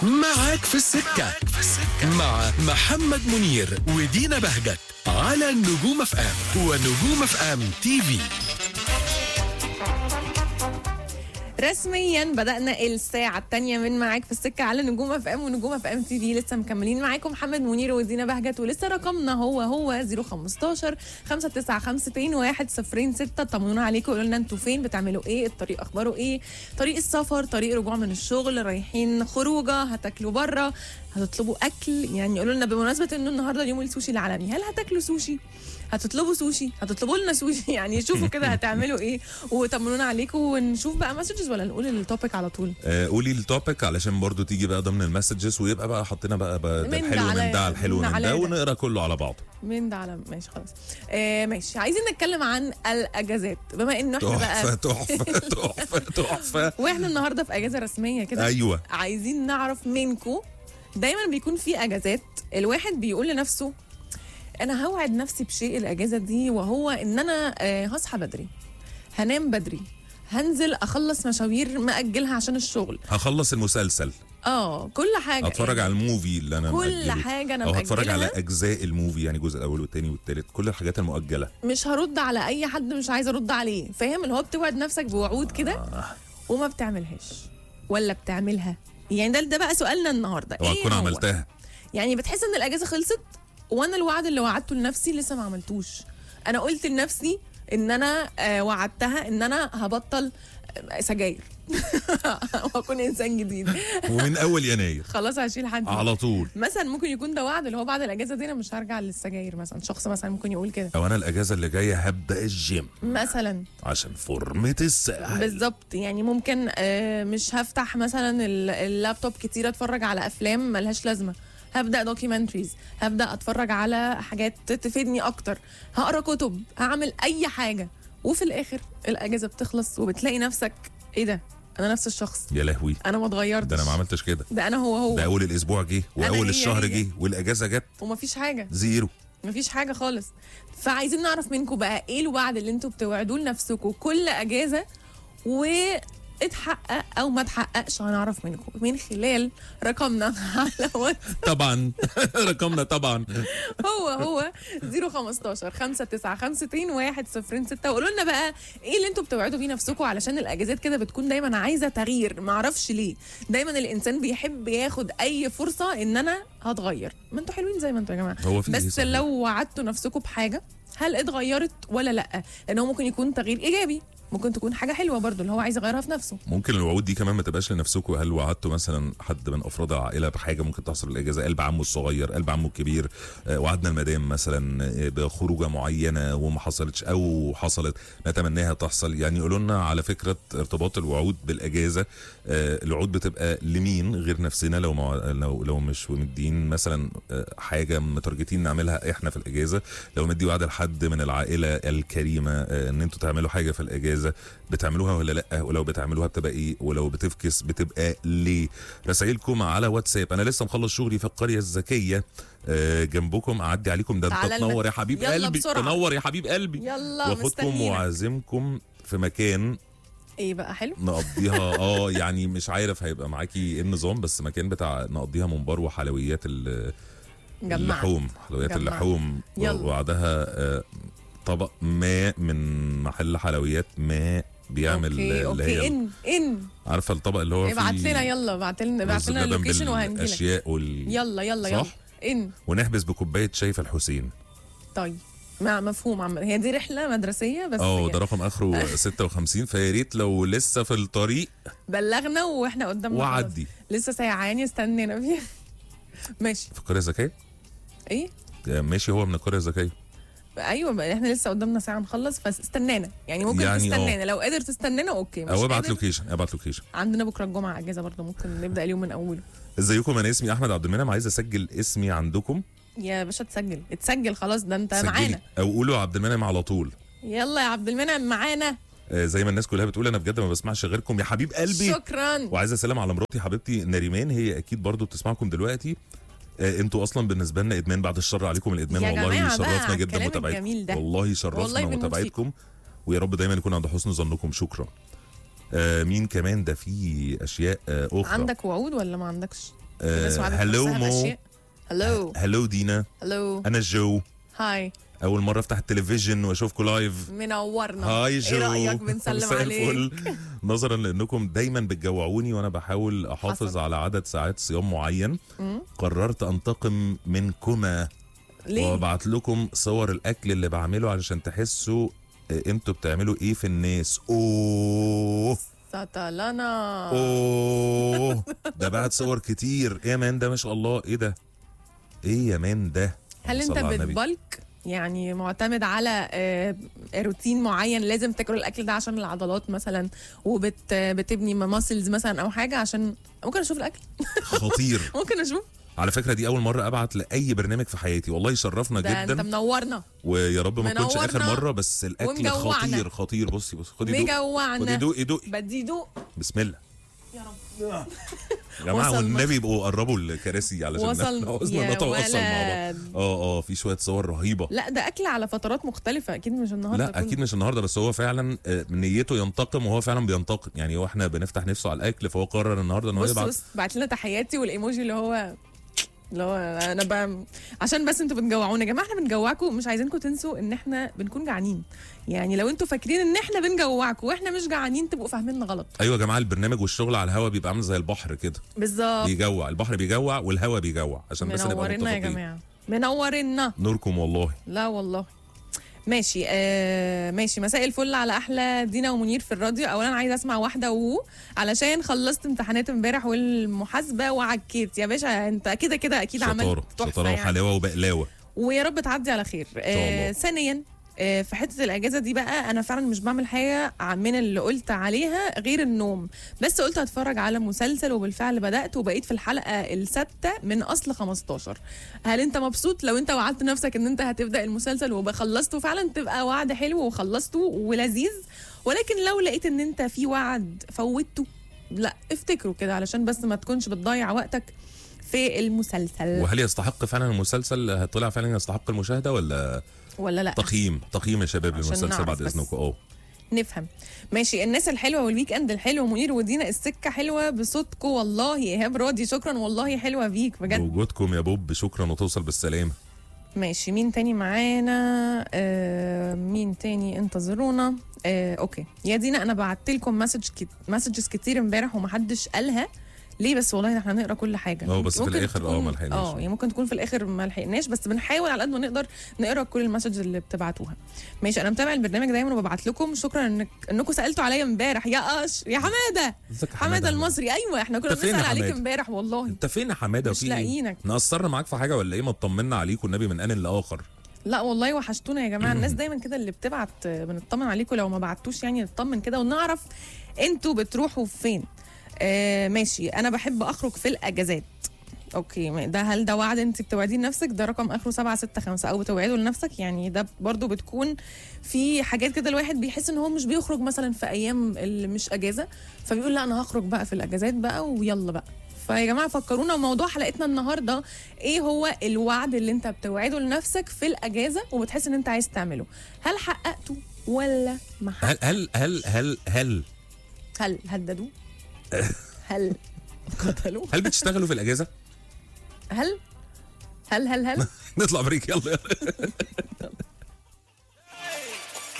معاك في السكة مع محمد منير ودينا بهجت على نجوم اف ام ونجوم اف ام تي في رسميا بدأنا الساعة الثانية من معاك في السكة على نجوم اف ام ونجوم اف ام تي في لسه مكملين معاكم محمد منير ودينا بهجت ولسه رقمنا هو هو 015 5952 106 طمنونا عليكم قولوا لنا انتوا فين بتعملوا ايه الطريق اخباره ايه طريق السفر طريق رجوع من الشغل رايحين خروجه هتاكلوا بره هتطلبوا اكل يعني قولوا لنا بمناسبة انه النهارده اليوم السوشي العالمي هل هتاكلوا سوشي هتطلبوا سوشي هتطلبوا لنا سوشي يعني شوفوا كده هتعملوا ايه وطمنونا عليكم ونشوف بقى مسجز ولا نقول التوبيك على طول آه، قولي التوبيك علشان برضو تيجي بقى ضمن المسجز ويبقى بقى حطينا بقى, بقى ده من ده الحلو على- من ده على الحلو من من على ده ده. ونقرا كله على بعضه من ده على ماشي خلاص آه ماشي عايزين نتكلم عن الاجازات بما انه احنا تحفه بقى تحفه تحفه تحفه واحنا النهارده في اجازه رسميه كده ايوه عايزين نعرف منكم دايما بيكون في اجازات الواحد بيقول لنفسه انا هوعد نفسي بشيء الاجازه دي وهو ان انا آه، هصحى بدري هنام بدري هنزل اخلص مشاوير ماجلها عشان الشغل هخلص المسلسل اه كل حاجه اتفرج على الموفي اللي انا كل مأجله. حاجة أنا او هتفرج على مأجلها. اجزاء الموفي يعني الجزء الاول والثاني والثالث كل الحاجات المؤجله مش هرد على اي حد مش عايزه ارد عليه فاهم اللي هو بتوعد نفسك بوعود كده وما بتعملهاش ولا بتعملها يعني ده ده بقى سؤالنا النهارده اوعى ايه تكون هو؟ عملتها يعني بتحس ان الاجازه خلصت وانا الوعد اللي وعدته لنفسي لسه ما عملتوش انا قلت لنفسي ان انا آه وعدتها ان انا هبطل آه، سجاير واكون انسان جديد ومن اول يناير خلاص هشيل حد على طول مثلا ممكن يكون ده وعد اللي هو بعد الاجازه دي انا مش هرجع للسجاير مثلا شخص مثلا ممكن يقول كده او انا الاجازه اللي جايه هبدا الجيم مثلا عشان فورمه الساحل بالظبط يعني ممكن آه، مش هفتح مثلا ال- اللابتوب كتير اتفرج على افلام ملهاش لازمه هبدا دوكيومنتريز هبدا اتفرج على حاجات تفيدني اكتر هقرا كتب هعمل اي حاجه وفي الاخر الاجازه بتخلص وبتلاقي نفسك ايه ده انا نفس الشخص يا لهوي انا ما اتغيرتش ده انا ما عملتش كده ده انا هو هو ده اول الاسبوع جه واول هي الشهر هي. جه والاجازه جت ومفيش حاجه زيرو مفيش حاجه خالص فعايزين نعرف منكم بقى ايه الوعد اللي انتوا بتوعدوه لنفسكم كل اجازه واتحقق او ما اتحققش هنعرف منكم من خلال رقمنا على واتس طبعا رقمنا طبعا هو هو 015 5952 106 وقولوا لنا بقى ايه اللي انتوا بتوعدوا بيه نفسكم علشان الاجازات كده بتكون دايما عايزه تغيير معرفش ليه دايما الانسان بيحب ياخد اي فرصه ان انا هتغير ما انتوا حلوين زي ما انتوا يا جماعه هو في إيه بس صحيح؟ لو وعدتوا نفسكم بحاجه هل اتغيرت ولا لا لان هو ممكن يكون تغيير ايجابي ممكن تكون حاجه حلوه برضو اللي هو عايز يغيرها في نفسه ممكن الوعود دي كمان ما تبقاش لنفسكم هل وعدتوا مثلا حد من افراد العائله بحاجه ممكن تحصل في الاجازه قلب عمه الصغير قلب عمه الكبير آه، وعدنا المدام مثلا آه، بخروجه معينه وما حصلتش او حصلت نتمناها تحصل يعني قولوا لنا على فكره ارتباط الوعود بالاجازه آه، الوعود بتبقى لمين غير نفسنا لو مع... لو لو مش مدين مثلا آه، حاجه متارجتين نعملها احنا في الاجازه لو مدي وعد لحد من العائله الكريمه آه، ان انتوا تعملوا حاجه في الاجازه بتعملوها ولا لا ولو بتعملوها بتبقى ايه ولو بتفكس بتبقى ليه رسائلكم على واتساب انا لسه مخلص شغلي في القريه الذكيه آه، جنبكم اعدي عليكم ده انت تعالى لنا. تنور يا حبيب يلا قلبي بسرعة. تنور يا حبيب قلبي يلا واخدكم مستنيينك واعزمكم في مكان ايه بقى حلو نقضيها اه يعني مش عارف هيبقى معاكي ايه النظام بس مكان بتاع نقضيها ممبار وحلويات ال- جمعت اللحوم حلويات جمعت. اللحوم يلا. وبعدها آه، طبق ما من محل حلويات ما بيعمل اوكي اللي اوكي هي ان ان عارفه الطبق اللي هو ابعت فيه لنا يلا ابعت لنا ابعت رز لنا بلبن اللوكيشن وهنجيلك بالاشياء وال... يلا يلا يلا صح؟ ان ونحبس بكوبايه شاي في الحسين طيب مع مفهوم عم هي دي رحله مدرسيه بس اه يعني ده رقم اخره 56 فيا ريت لو لسه في الطريق بلغنا واحنا قدامنا خلاص. وعدي لسه ساعة استنينا فيها ماشي في القريه الذكيه ايه ماشي هو من القريه الذكيه ايوه بقى احنا لسه قدامنا ساعه نخلص فاستنانا يعني ممكن يعني يعني اه. تستنانا لو قادر تستنانا اوكي مش او ابعت قادر لوكيشن ابعت لوكيشن عندنا بكره الجمعه اجازه برضه ممكن نبدا اليوم من اوله ازيكم انا اسمي احمد عبد المنعم عايز اسجل اسمي عندكم يا باشا تسجل اتسجل خلاص ده انت سجلي. معانا او قولوا عبد المنعم على طول يلا يا عبد المنعم معانا آه، زي ما الناس كلها بتقول انا بجد ما بسمعش غيركم يا حبيب قلبي شكرا وعايز اسلم على مراتي حبيبتي نريمان هي اكيد برضو بتسمعكم دلوقتي آه، انتوا اصلا بالنسبه لنا ادمان بعد الشر عليكم الادمان يا والله جماعة بقى شرفنا على جدا الكلام متابعتكم الجميل ده. والله والله شرفنا بنموت متابعتكم ويا رب دايما يكون عند حسن ظنكم شكرا آه مين كمان ده في اشياء آه اخرى عندك وعود ولا ما عندكش الناس وعدت هلو نفسها مو بأشياء. هلو هلو دينا هلو انا جو هاي اول مره افتح التلفزيون واشوفكم لايف منورنا هاي جو ايه رايك بنسلم مساء عليك الفل. نظرا لانكم دايما بتجوعوني وانا بحاول احافظ حصل. على عدد ساعات صيام معين قررت انتقم منكما ليه وابعت لكم صور الاكل اللي بعمله علشان تحسوا آه، انتوا بتعملوا ايه في الناس اوه ساتلانا اوه ده بعت صور كتير ايه يا مان ده ما شاء الله ايه ده ايه يا مان ده هل صلى انت على النبي. بتبلك يعني معتمد على آه، روتين معين لازم تاكل الاكل ده عشان العضلات مثلا وبت بتبني ماسلز مثلا او حاجه عشان ممكن اشوف الاكل خطير ممكن اشوف على فكره دي اول مره ابعت لاي برنامج في حياتي والله يشرفنا ده انت جدا منورنا ويا رب ما تكونش اخر منورنا مره بس الاكل ومجوعنا. خطير خطير بصي بصي خدي دوقي خدي مجوعنا دوقي دوقي بدي دوق بسم الله يا رب يا جماعه وصلنا. والنبي يبقوا قربوا الكراسي علشان وصل احنا عاوزنا يا نتواصل مع بعض ولد. اه اه في شويه صور رهيبه لا ده اكل على فترات مختلفه اكيد مش النهارده لا كله. اكيد مش النهارده بس هو فعلا آه، نيته ينتقم وهو فعلا بينتقم يعني هو احنا بنفتح نفسه على الاكل فهو قرر النهارده ان هو بص يبعت بص بعت لنا تحياتي والايموجي اللي هو اللي هو انا ب... عشان بس انتوا بتجوعونا يا جماعه احنا بنجوعكم مش عايزينكم تنسوا ان احنا بنكون جعانين يعني لو انتوا فاكرين ان احنا بنجوعكم واحنا مش جعانين تبقوا فاهميننا غلط ايوه يا جماعه البرنامج والشغل على الهوا بيبقى عامل زي البحر كده بالظبط بيجوع البحر بيجوع والهوا بيجوع عشان بس نبقى منورنا يا متفقين جماعه منورنا نوركم والله لا والله ماشي آه ماشي مساء الفل على احلى دينا ومنير في الراديو اولا عايزه اسمع واحده و علشان خلصت امتحانات امبارح والمحاسبه وعكيت يا باشا انت كده كده اكيد شطاره عملت تحفه شطاره يعني. وحلاوه وبقلاوه ويا رب تعدي على خير آه الله. ثانيا آه، في حته الاجازه دي بقى انا فعلا مش بعمل حاجه من اللي قلت عليها غير النوم بس قلت هتفرج على مسلسل وبالفعل بدات وبقيت في الحلقه السادسه من اصل 15 هل انت مبسوط لو انت وعدت نفسك ان انت هتبدا المسلسل وخلصته فعلا تبقى وعد حلو وخلصته ولذيذ ولكن لو لقيت ان انت في وعد فوتته لا افتكره كده علشان بس ما تكونش بتضيع وقتك في المسلسل وهل يستحق فعلا المسلسل طلع فعلا يستحق المشاهده ولا ولا لا تقييم تقييم يا شباب عشان للمسلسل نعرف بعد بس. اذنكم اه نفهم ماشي الناس الحلوه والويك اند الحلو منير ودينا السكه حلوه بصوتكم والله ايهاب راضي شكرا والله حلوه بيك بجد بوجودكم يا بوب شكرا وتوصل بالسلامه ماشي مين تاني معانا آه مين تاني انتظرونا آه اوكي يا دينا انا بعت لكم مسج كت... مسجز كتير امبارح ومحدش قالها ليه بس والله احنا هنقرا كل حاجه اه، بس في ممكن الآخر اه تكون- ما لحقناش. اه يعني ممكن تكون في الاخر ما لحقناش بس بنحاول على قد ما نقدر نقرا كل المسجز اللي بتبعتوها ماشي انا متابع البرنامج دايما وببعت لكم شكرا انك انكم سالتوا عليا امبارح يا قش يا حماده ازيك يا حماده المصري ايوه احنا كنا انت فين يا بنسال عليك حمادة؟ امبارح والله انت فين يا حماده مش في ايه؟ لاقيينك. نقصرنا معاك في حاجه ولا ايه ما تطمنا عليك والنبي من ان لاخر لا والله وحشتونا يا جماعه الناس دايما كده اللي بتبعت آه، بنطمن عليكم لو ما بعتوش يعني نطمن كده ونعرف انتوا بتروحوا فين آه ماشي انا بحب اخرج في الاجازات اوكي ما- ده هل ده وعد انت بتوعديه لنفسك ده رقم اخره 765 او بتوعده لنفسك يعني ده برضو بتكون في حاجات كده الواحد بيحس ان هو مش بيخرج مثلا في ايام اللي مش اجازه فبيقول لا انا هخرج بقى في الاجازات بقى ويلا بقى فيا جماعه فكرونا موضوع حلقتنا النهارده ايه هو الوعد اللي انت بتوعده لنفسك في الاجازه وبتحس ان انت عايز تعمله هل حققته ولا ما هل حققته هل هل هل هل هل هددوا هل قتلوا هل بتشتغلوا في الاجازه؟ هل هل هل هل نطلع بريك يلا يلا